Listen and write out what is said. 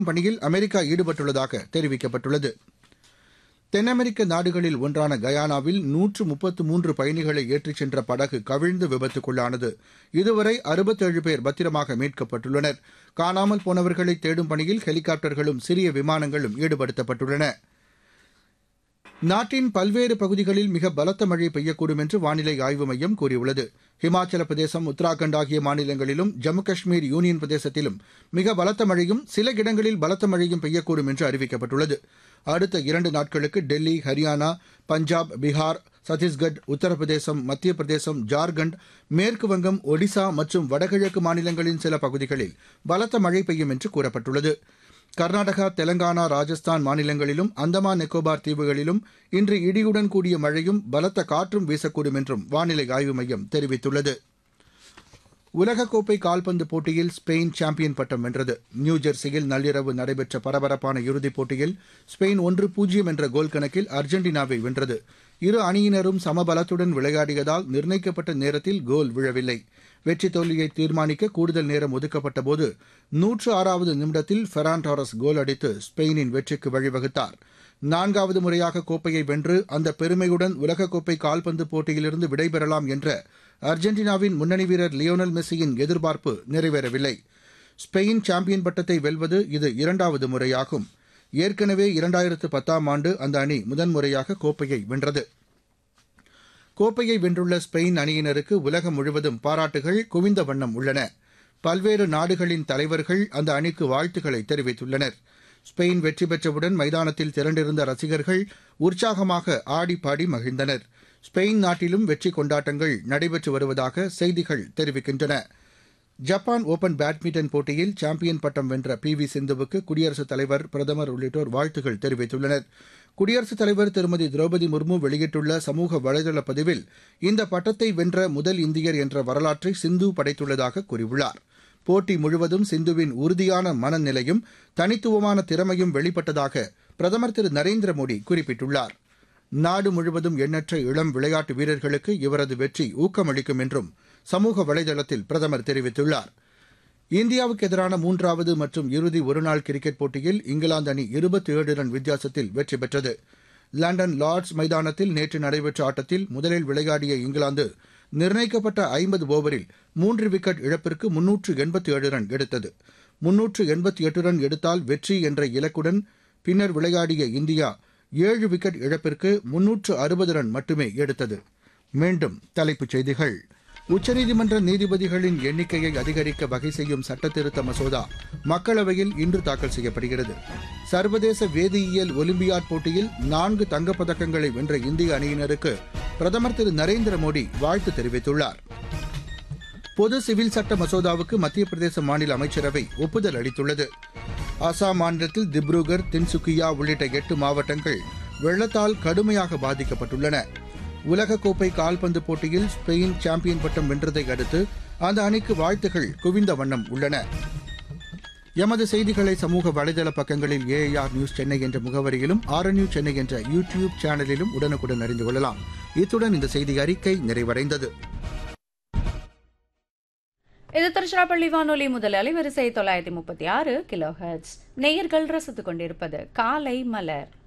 பணியில் அமெரிக்கா ஈடுபட்டுள்ளதாக தெரிவிக்கப்பட்டுள்ளது தென் அமெரிக்க நாடுகளில் ஒன்றான கயானாவில் நூற்று முப்பத்து மூன்று பயணிகளை ஏற்றிச் சென்ற படகு கவிழ்ந்து விபத்துக்குள்ளானது இதுவரை அறுபத்தேழு பேர் பத்திரமாக மீட்கப்பட்டுள்ளனர் காணாமல் போனவர்களை தேடும் பணியில் ஹெலிகாப்டர்களும் சிறிய விமானங்களும் ஈடுபடுத்தப்பட்டுள்ளன நாட்டின் பல்வேறு பகுதிகளில் மிக பலத்த மழை பெய்யக்கூடும் என்று வானிலை ஆய்வு மையம் கூறியுள்ளது ஹிமாச்சல பிரதேசம் உத்தராகண்ட் ஆகிய மாநிலங்களிலும் ஜம்மு காஷ்மீர் யூனியன் பிரதேசத்திலும் மிக பலத்த மழையும் சில இடங்களில் பலத்த மழையும் பெய்யக்கூடும் என்று அறிவிக்கப்பட்டுள்ளது அடுத்த இரண்டு நாட்களுக்கு டெல்லி ஹரியானா பஞ்சாப் பீகார் சத்தீஸ்கட் உத்தரப்பிரதேசம் மத்திய பிரதேசம் ஜார்க்கண்ட் மேற்கு வங்கம் ஒடிசா மற்றும் வடகிழக்கு மாநிலங்களின் சில பகுதிகளில் பலத்த மழை பெய்யும் என்று கூறப்பட்டுள்ளது கர்நாடகா தெலங்கானா ராஜஸ்தான் மாநிலங்களிலும் அந்தமான் நிக்கோபார் தீவுகளிலும் இன்று இடியுடன் கூடிய மழையும் பலத்த காற்றும் வீசக்கூடும் என்றும் வானிலை ஆய்வு மையம் தெரிவித்துள்ளது உலகக்கோப்பை கால்பந்து போட்டியில் ஸ்பெயின் சாம்பியன் பட்டம் வென்றது நியூஜெர்சியில் நள்ளிரவு நடைபெற்ற பரபரப்பான இறுதிப் போட்டியில் ஸ்பெயின் ஒன்று பூஜ்ஜியம் என்ற கோல் கணக்கில் அர்ஜென்டினாவை வென்றது இரு அணியினரும் சமபலத்துடன் விளையாடியதால் நிர்ணயிக்கப்பட்ட நேரத்தில் கோல் விழவில்லை வெற்றி தோல்வியை தீர்மானிக்க கூடுதல் நேரம் ஒதுக்கப்பட்டபோது நூற்று ஆறாவது நிமிடத்தில் ஃபெரான் டாரஸ் கோல் அடித்து ஸ்பெயினின் வெற்றிக்கு வழிவகுத்தார் நான்காவது முறையாக கோப்பையை வென்று அந்த பெருமையுடன் உலகக்கோப்பை கால்பந்து போட்டியிலிருந்து விடைபெறலாம் என்ற அர்ஜென்டினாவின் முன்னணி வீரர் லியோனல் மெஸ்ஸியின் எதிர்பார்ப்பு நிறைவேறவில்லை ஸ்பெயின் சாம்பியன் பட்டத்தை வெல்வது இது இரண்டாவது முறையாகும் ஏற்கனவே இரண்டாயிரத்து பத்தாம் ஆண்டு அந்த அணி முதன்முறையாக கோப்பையை வென்றது கோப்பையை வென்றுள்ள ஸ்பெயின் அணியினருக்கு உலகம் முழுவதும் பாராட்டுகள் குவிந்த வண்ணம் உள்ளன பல்வேறு நாடுகளின் தலைவர்கள் அந்த அணிக்கு வாழ்த்துக்களை தெரிவித்துள்ளனர் ஸ்பெயின் வெற்றி பெற்றவுடன் மைதானத்தில் திரண்டிருந்த ரசிகர்கள் உற்சாகமாக ஆடி பாடி மகிழ்ந்தனர் ஸ்பெயின் நாட்டிலும் வெற்றி கொண்டாட்டங்கள் நடைபெற்று வருவதாக செய்திகள் தெரிவிக்கின்றன ஜப்பான் ஓபன் பேட்மிண்டன் போட்டியில் சாம்பியன் பட்டம் வென்ற பி வி சிந்துவுக்கு குடியரசுத் தலைவர் பிரதமர் உள்ளிட்டோர் வாழ்த்துகள் தெரிவித்துள்ளனர் குடியரசுத் தலைவர் திருமதி திரௌபதி முர்மு வெளியிட்டுள்ள சமூக வலைதள பதிவில் இந்த பட்டத்தை வென்ற முதல் இந்தியர் என்ற வரலாற்றை சிந்து படைத்துள்ளதாக கூறியுள்ளார் போட்டி முழுவதும் சிந்துவின் உறுதியான மனநிலையும் தனித்துவமான திறமையும் வெளிப்பட்டதாக பிரதமர் திரு நரேந்திர மோடி குறிப்பிட்டுள்ளார் நாடு முழுவதும் எண்ணற்ற இளம் விளையாட்டு வீரர்களுக்கு இவரது வெற்றி ஊக்கமளிக்கும் என்றும் சமூக வலைதளத்தில் பிரதமர் தெரிவித்துள்ளார் இந்தியாவுக்கு எதிரான மூன்றாவது மற்றும் இறுதி ஒருநாள் கிரிக்கெட் போட்டியில் இங்கிலாந்து அணி இருபத்தி ஏழு ரன் வித்தியாசத்தில் வெற்றி பெற்றது லண்டன் லார்ட்ஸ் மைதானத்தில் நேற்று நடைபெற்ற ஆட்டத்தில் முதலில் விளையாடிய இங்கிலாந்து நிர்ணயிக்கப்பட்ட ஐம்பது ஓவரில் மூன்று விக்கெட் இழப்பிற்கு முன்னூற்று எண்பத்தி ஏழு ரன் எடுத்தது முன்னூற்று எண்பத்தி எட்டு ரன் எடுத்தால் வெற்றி என்ற இலக்குடன் பின்னர் விளையாடிய இந்தியா ஏழு விக்கெட் இழப்பிற்கு முன்னூற்று அறுபது ரன் மட்டுமே எடுத்தது மீண்டும் தலைப்புச் செய்திகள் உச்சநீதிமன்ற நீதிபதிகளின் எண்ணிக்கையை அதிகரிக்க வகை செய்யும் சட்டத்திருத்த மசோதா மக்களவையில் இன்று தாக்கல் செய்யப்படுகிறது சர்வதேச வேதியியல் ஒலிம்பியாட் போட்டியில் நான்கு தங்கப்பதக்கங்களை வென்ற இந்திய அணியினருக்கு பிரதமர் திரு நரேந்திர மோடி வாழ்த்து தெரிவித்துள்ளார் பொது சிவில் சட்ட மசோதாவுக்கு மத்திய பிரதேச மாநில அமைச்சரவை ஒப்புதல் அளித்துள்ளது அசாம் மாநிலத்தில் திப்ருகர் தின்சுக்கியா உள்ளிட்ட எட்டு மாவட்டங்கள் வெள்ளத்தால் கடுமையாக பாதிக்கப்பட்டுள்ளன உலகக்கோப்பை கால்பந்து போட்டியில் ஸ்பெயின் சாம்பியன் பட்டம் வென்றதை அடுத்து அந்த அணிக்கு வாழ்த்துகள் குவிந்த வண்ணம் உள்ளன எமது செய்திகளை சமூக வலைதள பக்கங்களில் ஏஐஆர் நியூஸ் சென்னை என்ற முகவரியிலும் ஆர் நியூஸ் சென்னை என்ற யூ டியூப் சேனலிலும் உடனுக்குடன் அறிந்து கொள்ளலாம் இத்துடன் இந்த செய்தி அறிக்கை நிறைவடைந்தது இது திருச்சிராப்பள்ளி வானொலி முதல் அலைவரிசை தொள்ளாயிரத்தி முப்பத்தி ஆறு கிலோ ஹெர்ட்ஸ் நேயர்கள் ரசித்துக் கொண்டிருப்பது காலை மலர்